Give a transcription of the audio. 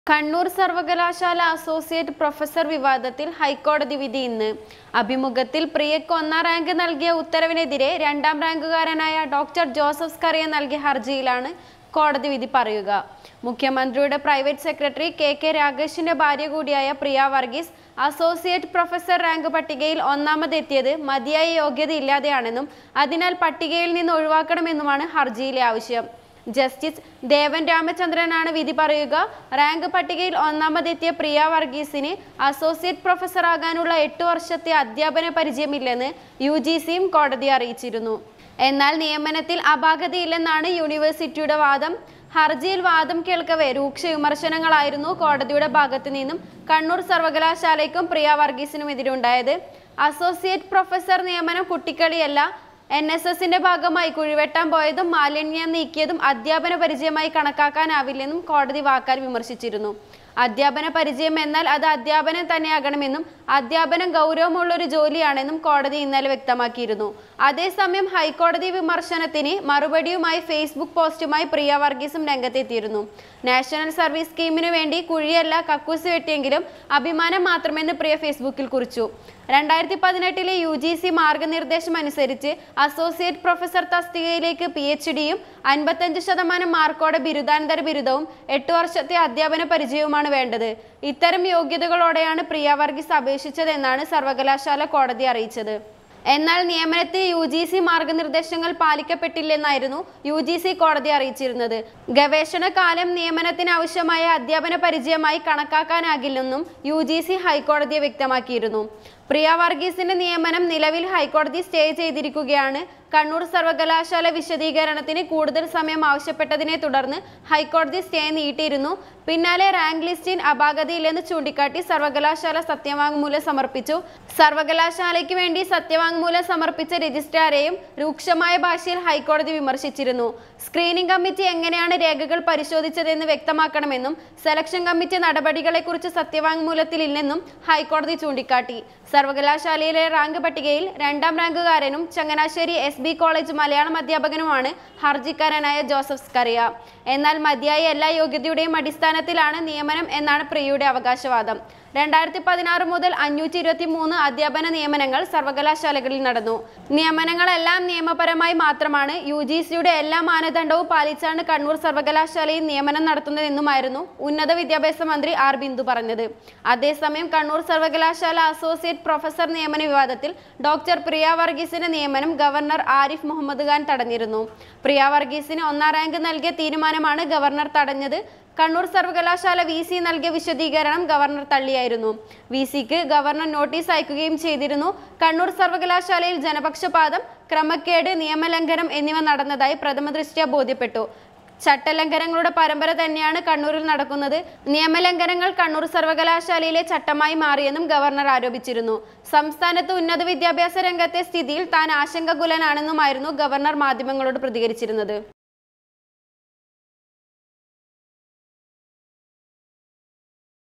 കണ്ണൂർ സർവകലാശാല associate professor വിവാദത്തിൽ ഹൈക്കോടതി വിധി ഇന്ന് അഭിമുഖത്തിൽ പ്രിയയ്ക്ക് ഒന്നാം റാങ്ക് നൽകിയ ഉത്തരവിനെതിരെ രണ്ടാം റാങ്കുകാരനായ ഡോക്ടർ ജോസഫ് സ്കറിയ നൽകിയ ഹർജിയിലാണ് കോടതി വിധി പറയുക മുഖ്യമന്ത്രിയുടെ പ്രൈവറ്റ് സെക്രട്ടറി കെ കെ രാഗേഷിന്റെ ഭാര്യ കൂടിയായ Priya Varghese associate professor rank പട്ടികയിൽ ഒന്നാമതെത്തിയത് മതിയായ യോഗ്യതയില്ലാതെയാണെന്നും അതിനാൽ പട്ടികയിൽ നിന്ന് ഒഴിവാക്കണമെന്നുമാണ് ഹർജിയിലെ ആവശ്യം ജസ്റ്റിസ് ദേവൻ രാമചന്ദ്രനാണ് വിധി പറയുക റാങ്ക് പട്ടികയിൽ ഒന്നാമതെത്തിയ പ്രിയ വർഗീസിന് അസോസിയേറ്റ് പ്രൊഫസർ ആകാനുള്ള എട്ട് വർഷത്തെ അധ്യാപന പരിചയമില്ലെന്ന് യു ജി സിയും കോടതി അറിയിച്ചിരുന്നു എന്നാൽ നിയമനത്തിൽ അപാകതയില്ലെന്നാണ് യൂണിവേഴ്സിറ്റിയുടെ വാദം ഹർജിയിൽ വാദം കേൾക്കവേ രൂക്ഷ വിമർശനങ്ങളായിരുന്നു കോടതിയുടെ ഭാഗത്തു നിന്നും കണ്ണൂർ സർവകലാശാലയ്ക്കും പ്രിയ വർഗീസിനുമെതിരെ ഉണ്ടായത് അസോസിയേറ്റ് പ്രൊഫസർ നിയമനം കുട്ടിക്കളിയല്ല എൻ എസ് എസിന്റെ ഭാഗമായി കുഴിവെട്ടാൻ പോയതും മാലിന്യം നീക്കിയതും അധ്യാപന പരിചയമായി കണക്കാക്കാനാവില്ലെന്നും കോടതി വാക്കാൽ വിമർശിച്ചിരുന്നു അധ്യാപന പരിചയം എന്നാൽ അത് അധ്യാപനം തന്നെയാകണമെന്നും അധ്യാപനം ഗൗരവമുള്ള ഒരു ജോലിയാണെന്നും കോടതി ഇന്നലെ വ്യക്തമാക്കിയിരുന്നു അതേസമയം ഹൈക്കോടതി വിമർശനത്തിന് മറുപടിയുമായി ഫേസ്ബുക്ക് പോസ്റ്റുമായി പ്രിയ വർഗീസും രംഗത്തെത്തിയിരുന്നു നാഷണൽ സർവീസ് സ്കീമിനു വേണ്ടി കുഴിയല്ല കക്കൂസ് വെട്ടിയെങ്കിലും അഭിമാനം മാത്രമെന്ന് പ്രിയ ഫേസ്ബുക്കിൽ കുറിച്ചു രണ്ടായിരത്തി പതിനെട്ടിലെ യു ജി സി മാർഗനിർദ്ദേശം അനുസരിച്ച് അസോസിയേറ്റ് പ്രൊഫസർ തസ്തികയിലേക്ക് പി എച്ച് ഡിയും അൻപത്തഞ്ച് ശതമാനം മാർക്കോടെ ബിരുദാനന്തര ബിരുദവും എട്ട് വർഷത്തെ അധ്യാപന പരിചയവുമാണ് വേണ്ടത് ഇത്തരം യോഗ്യതകളോടെയാണ് പ്രിയ വർഗീസ് അപേക്ഷിച്ചതെന്നാണ് സർവകലാശാല കോടതി അറിയിച്ചത് എന്നാൽ നിയമനത്തിൽ യു ജി സി മാർഗനിർദ്ദേശങ്ങൾ പാലിക്കപ്പെട്ടില്ലെന്നായിരുന്നു യു ജി സി കോടതി അറിയിച്ചിരുന്നത് ഗവേഷണ കാലം നിയമനത്തിന് ആവശ്യമായ അധ്യാപന പരിചയമായി കണക്കാക്കാനാകില്ലെന്നും യു ജി സി ഹൈക്കോടതിയെ വ്യക്തമാക്കിയിരുന്നു പ്രിയ വർഗീസിന്റെ നിയമനം നിലവിൽ ഹൈക്കോടതി സ്റ്റേ ചെയ്തിരിക്കുകയാണ് കണ്ണൂർ സർവകലാശാല വിശദീകരണത്തിന് കൂടുതൽ സമയം ആവശ്യപ്പെട്ടതിനെ തുടർന്ന് ഹൈക്കോടതി സ്റ്റേ നീട്ടിയിരുന്നു പിന്നാലെ റാങ്ക് ലിസ്റ്റിൽ അപാകതയില്ലെന്ന് ചൂണ്ടിക്കാട്ടി സർവകലാശാല സത്യവാങ്മൂലം സമർപ്പിച്ചു സർവകലാശാലയ്ക്ക് വേണ്ടി സത്യവാങ്മൂലം സമർപ്പിച്ച രജിസ്ട്രാരെയും രൂക്ഷമായ ഭാഷയിൽ ഹൈക്കോടതി വിമർശിച്ചിരുന്നു സ്ക്രീനിംഗ് കമ്മിറ്റി എങ്ങനെയാണ് രേഖകൾ പരിശോധിച്ചതെന്ന് വ്യക്തമാക്കണമെന്നും സെലക്ഷൻ കമ്മിറ്റി നടപടികളെക്കുറിച്ച് സത്യവാങ്മൂലത്തിൽ ഇല്ലെന്നും ഹൈക്കോടതി ചൂണ്ടിക്കാട്ടി സർവകലാശാലയിലെ റാങ്ക് പട്ടികയിൽ രണ്ടാം റാങ്കുകാരനും Changanassery S B college Malayalam അധ്യാപകനുമാണ് ഹർജിക്കാരനായ ജോസഫ് സ്കറിയ എന്നാൽ മതിയായ എല്ലാ യോഗ്യതയുടെയും അടിസ്ഥാനത്തിലാണ് നിയമനം എന്നാണ് പ്രിയയുടെ അവകാശവാദം രണ്ടായിരത്തി പതിനാറ് മുതൽ അഞ്ഞൂറ്റി ഇരുപത്തി മൂന്ന് അധ്യാപന നിയമനങ്ങൾ സർവകലാശാലകളിൽ നടന്നു നിയമനങ്ങളെല്ലാം നിയമപരമായി മാത്രമാണ് യു ജി സിയുടെ എല്ലാ മാനദണ്ഡവും പാലിച്ചാണ് കണ്ണൂർ സർവകലാശാലയിൽ നിയമനം നടത്തുന്നതെന്നുമായിരുന്നു ഉന്നത വിദ്യാഭ്യാസ മന്ത്രി ആർ ബിന്ദു പറഞ്ഞത് അതേസമയം കണ്ണൂർ സർവകലാശാല അസോസിയേറ്റ് പ്രൊഫസർ നിയമന വിവാദത്തിൽ ഡോക്ടർ പ്രിയ വർഗീസിന്റെ നിയമനം ഗവർണർ ആരിഫ് മുഹമ്മദ് ഖാൻ തടഞ്ഞിരുന്നു പ്രിയ വർഗീസിന് ഒന്നാം റാങ്ക് നൽകിയ തീരുമാനമാണ് ഗവർണർ തടഞ്ഞത് കണ്ണൂർ സർവകലാശാല വി സി നൽകിയ വിശദീകരണം ഗവർണർ തള്ളിയായിരുന്നു വി സിക്ക് ഗവർണർ നോട്ടീസ് അയക്കുകയും ചെയ്തിരുന്നു കണ്ണൂർ സർവകലാശാലയിൽ ജനപക്ഷപാതം ക്രമക്കേട് നിയമലംഘനം എന്നിവ നടന്നതായി പ്രഥമ ദൃഷ്ട്യാ ബോധ്യപ്പെട്ടു ചട്ടലംഘനങ്ങളുടെ പരമ്പര തന്നെയാണ് കണ്ണൂരിൽ നടക്കുന്നത് നിയമലംഘനങ്ങൾ കണ്ണൂർ സർവകലാശാലയിലെ ചട്ടമായി മാറിയെന്നും ഗവർണർ ആരോപിച്ചിരുന്നു സംസ്ഥാനത്ത് ഉന്നത വിദ്യാഭ്യാസ രംഗത്തെ സ്ഥിതിയിൽ താൻ ആശങ്കകുലനാണെന്നുമായിരുന്നു ഗവർണർ മാധ്യമങ്ങളോട് പ്രതികരിച്ചിരുന്നത്